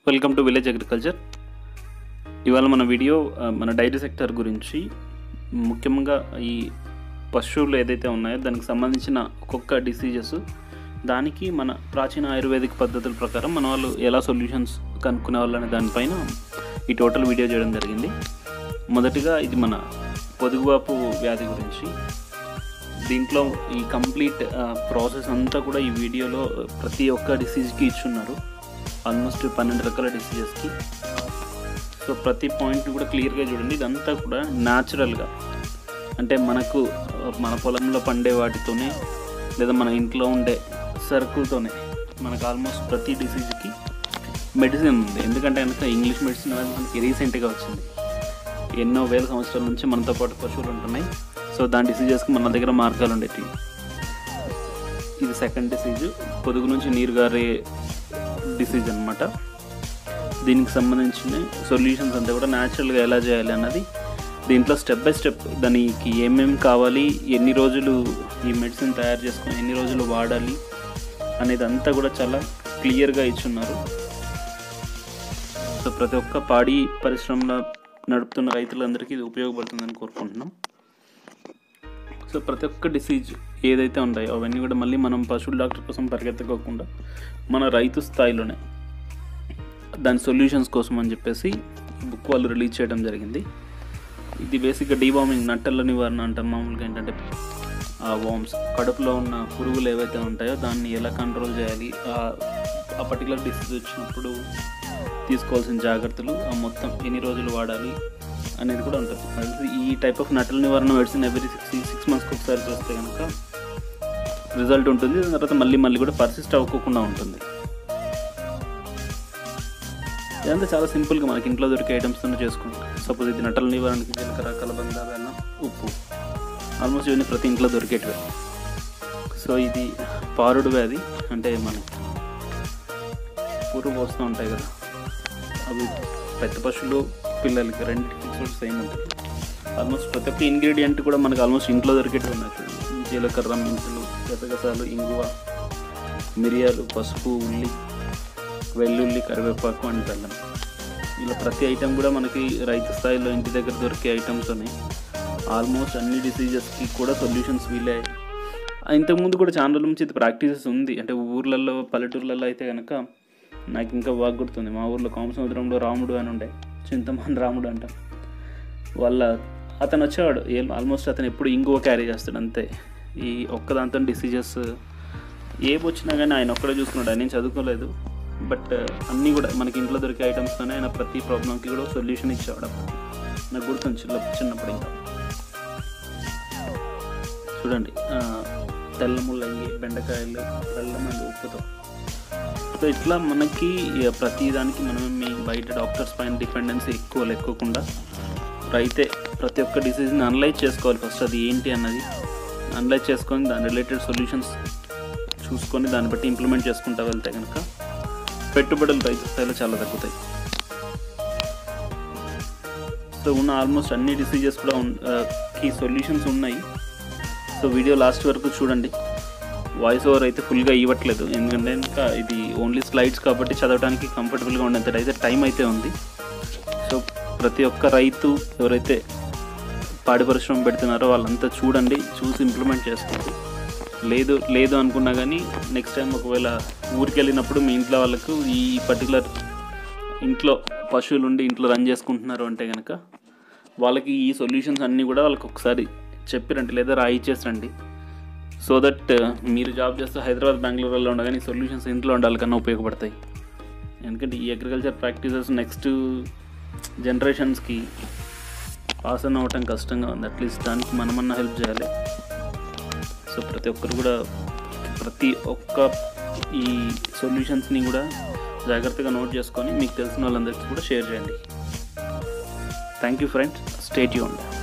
Welcome to village agriculture ఇవాళ మన video ఆ, మన డైరీ సెక్టర్ గురించి ముఖ్యంగా ఈ పశువులు ఏదైతే ఉన్నాయో దానికి సంబంధించిన ఒక్కొక్క డిసీజెస్ దానికి మన ప్రాచీన ఆయుర్వేదిక్ పద్ధతుల ప్రకారం మన వాళ్ళు ఎలా సొల్యూషన్స్ కనుక్కునే వాళ్ళనే దానిపైన ఈ టోటల్ వీడియో చేయడం జరిగింది మొదటిగా ఇది మన పొదుగువాపు వ్యాధి గురించి దీంట్లో ఈ కంప్లీట్ ప్రాసెస్ అంతా కూడా ఈ వీడియోలో ప్రతి ఒక్క డిసీజ్కి ఇచ్చున్నారు ఆల్మోస్ట్ పన్నెండు రకాల డిసీజెస్కి సో ప్రతి పాయింట్ కూడా క్లియర్గా చూడండి ఇదంతా కూడా న్యాచురల్గా అంటే మనకు ఆ, మన పొలంలో పండే వాటితోనే లేదా మన ఇంట్లో ఉండే సరుకులతోనే మనకు ఆల్మోస్ట్ ప్రతి డిసీజ్కి మెడిసిన్ ఉంది ఎందుకంటే కనుక ఇంగ్లీష్ మెడిసిన్ అనేది మనకి రీసెంట్గా వచ్చింది ఎన్నో వేల సంవత్సరాల నుంచి మనతో పాటు పశువులు ఉంటున్నాయి సో దాని డిసీజెస్కి మన దగ్గర మార్గాలు ఉండేటివి ఇది సెకండ్ డిసీజ్ పొదుగు నుంచి నీరు గారే డిసీజ్ అనమాట దీనికి సంబంధించిన సొల్యూషన్స్ అంతా కూడా న్యాచురల్గా ఎలా చేయాలి అన్నది దీంట్లో స్టెప్ బై స్టెప్ దానికి ఏమేమి కావాలి ఎన్ని రోజులు ఈ మెడిసిన్ తయారు చేసుకొని ఎన్ని రోజులు వాడాలి అనేది అంతా కూడా చాలా క్లియర్గా ఇచ్చున్నారు సో ప్రతి ఒక్క పాడి పరిశ్రమలో నడుపుతున్న రైతులందరికీ ఇది ఉపయోగపడుతుందని కోరుకుంటున్నాం సో ప్రతి ఒక్క డిసీజ్ ఏదైతే ఉంటాయో అవన్నీ కూడా మళ్ళీ మనం పశువుల డాక్టర్ కోసం పరిగెత్తకోకుండా మన రైతు స్థాయిలోనే దాని సొల్యూషన్స్ కోసం అని చెప్పేసి బుక్ వాళ్ళు రిలీజ్ చేయడం జరిగింది ఇది బేసిక్గా డీవార్మింగ్ నట్టల నివారణ అంటాం మామూలుగా ఏంటంటే ఆ వామ్స్ కడుపులో ఉన్న పురుగులు ఏవైతే ఉంటాయో దాన్ని ఎలా కంట్రోల్ చేయాలి ఆ- ఆ పర్టికులర్ డిసీజ్ వచ్చినప్పుడు తీసుకోవాల్సిన జాగ్రత్తలు ఆ మొత్తం ఎన్ని రోజులు వాడాలి అనేది కూడా ఉంటుంది అది ఈ టైప్ ఆఫ్ నటల నివారణ మెడిసిన్ ఎవ్రీ సిక్స్ సిక్స్ మంత్స్కి ఒకసారి చేస్తే కనుక రిజల్ట్ ఉంటుంది దాని తర్వాత మళ్ళీ మళ్ళీ కూడా పర్సిస్ట్ అవ్వకుండా ఉంటుంది ఇదంతా చాలా సింపుల్గా మనకి ఇంట్లో దొరికే ఐటమ్స్తో చేసుకుంటాం సపోజ్ ఇది నటల నివారణకి జీలకర్ర కలబంద బెల్లం ఉప్పు ఆల్మోస్ట్ ఇవన్నీ ప్రతి ఇంట్లో దొరికేటివే సో ఇది పారుడు వ్యాధి అంటే మనం పురుగు పోస్తూ ఉంటాయి కదా అవి పెద్ద పశువులు పిల్లలకి రెండింటికి కూడా సేమ్ ఉంటుంది ఆల్మోస్ట్ ప్రతి ఒక్క ఇంగ్రీడియంట్ కూడా మనకు ఆల్మోస్ట్ ఇంట్లో దొరికేటివి ఉన్నాయి చూడండి. జీలకర్ర మెంతులు గసగసాలు ఇంగువ మిరియాలు పసుపు ఉల్లి వెల్లుల్లి కరివేపాకు అండ్ బెల్లం ఇలా ప్రతి ఐటెం కూడా మనకి రైతు స్థాయిలో ఇంటి దగ్గర దొరికే ఐటమ్స్తోనే ఆల్మోస్ట్ అన్ని డిసీజెస్కి కూడా సొల్యూషన్స్ వీలే ఇంతకుముందు కూడా చాలా రోజుల నుంచి ఇది ప్రాక్టీసెస్ ఉంది అంటే ఊర్లలో పల్లెటూర్లలో అయితే కనుక నాకు ఇంకా బాగా గుర్తుంది మా ఊర్లో కోమసముద్రంలో రాముడు అని ఉండే చింతమాన్ రాముడు అంట వాళ్ళ అతను వచ్చేవాడు ఏం ఆల్మోస్ట్ అతను ఎప్పుడు ఇంగువ క్యారీ చేస్తాడు అంతే ఈ ఒక్కదాంతో డిసీజెస్ ఏం వచ్చినా కానీ ఆయన ఒక్కడే చూసుకున్నాడు ఆయన ఏం చదువుకోలేదు బట్ అన్నీ కూడా మనకి ఇంట్లో దొరికే ఐటమ్స్తోనే ఆయన ప్రతి ప్రాబ్లంకి కూడా సొల్యూషన్ ఇచ్చేవాడు అప్పుడు నాకు గుర్తుంది చిన్న చిన్నప్పుడు ఇంకా చూడండి ఆ, తెల్ల ముల్లంగి బెండకాయలు బెల్లమంది ఉప్పుతో సో ఇట్లా మనకి ఇక ప్రతి దానికి మనం మీ బయట డాక్టర్స్ పైన డిపెండెన్సీ ఎక్కువ లేకోకుండా రైతే ప్రతి ఒక్క డిసీజ్ని అనలైజ్ చేసుకోవాలి ఫస్ట్ అది ఏంటి అన్నది అనలైజ్ చేసుకొని దాని రిలేటెడ్ సొల్యూషన్స్ చూసుకొని దాన్ని బట్టి ఇంప్లిమెంట్ చేసుకుంటా వెళ్తే కనుక పెట్టుబడులు రైతు స్థాయిలో చాలా తగ్గుతాయి సో ఉన్న ఆల్మోస్ట్ అన్ని డిసీజెస్ కూడా ఉన్- ఆ, కి సొల్యూషన్స్ ఉన్నాయి సో వీడియో లాస్ట్ వరకు చూడండి వాయిస్ ఓవర్ అయితే ఫుల్గా ఇవ్వట్లేదు ఎందుకంటే ఇంకా ఇది ఓన్లీ స్లైడ్స్ కాబట్టి చదవడానికి కంఫర్టబుల్గా ఉండేంత అయితే టైం అయితే ఉంది సో ప్రతి ఒక్క రైతు ఎవరైతే పాడి పరిశ్రమ పెడుతున్నారో వాళ్ళంతా చూడండి చూసి ఇంప్లిమెంట్ చేసుకోండి లేదు లేదు అనుకున్నా కానీ నెక్స్ట్ టైం ఒకవేళ ఊరికి వెళ్ళినప్పుడు మీ ఇంట్లో వాళ్ళకు ఈ పర్టికులర్ ఇంట్లో పశువులు ఉండి ఇంట్లో రన్ చేసుకుంటున్నారు అంటే కనుక వాళ్ళకి ఈ సొల్యూషన్స్ అన్నీ కూడా వాళ్ళకి ఒకసారి చెప్పిరండి లేదా రాయిచ్చేసండి సో దట్ మీరు జాబ్ చేస్తూ హైదరాబాద్ బెంగళూరులో ఉండగానే ఈ సొల్యూషన్స్ ఇంట్లో ఉండాలి కన్నా ఉపయోగపడతాయి ఎందుకంటే ఈ అగ్రికల్చర్ ప్రాక్టీసెస్ నెక్స్ట్ జనరేషన్స్కి పాస్ ఆన్ అవ్వటం కష్టంగా ఉంది అట్లీస్ట్ దానికి మనమన్నా హెల్ప్ చేయాలి సో ప్రతి ఒక్కరు కూడా ప్రతి ఒక్క ఈ సొల్యూషన్స్ని కూడా జాగ్రత్తగా నోట్ చేసుకొని మీకు తెలిసిన వాళ్ళందరికీ కూడా షేర్ చేయండి థ్యాంక్ యూ ఫ్రెండ్స్ స్టేట్ యూన్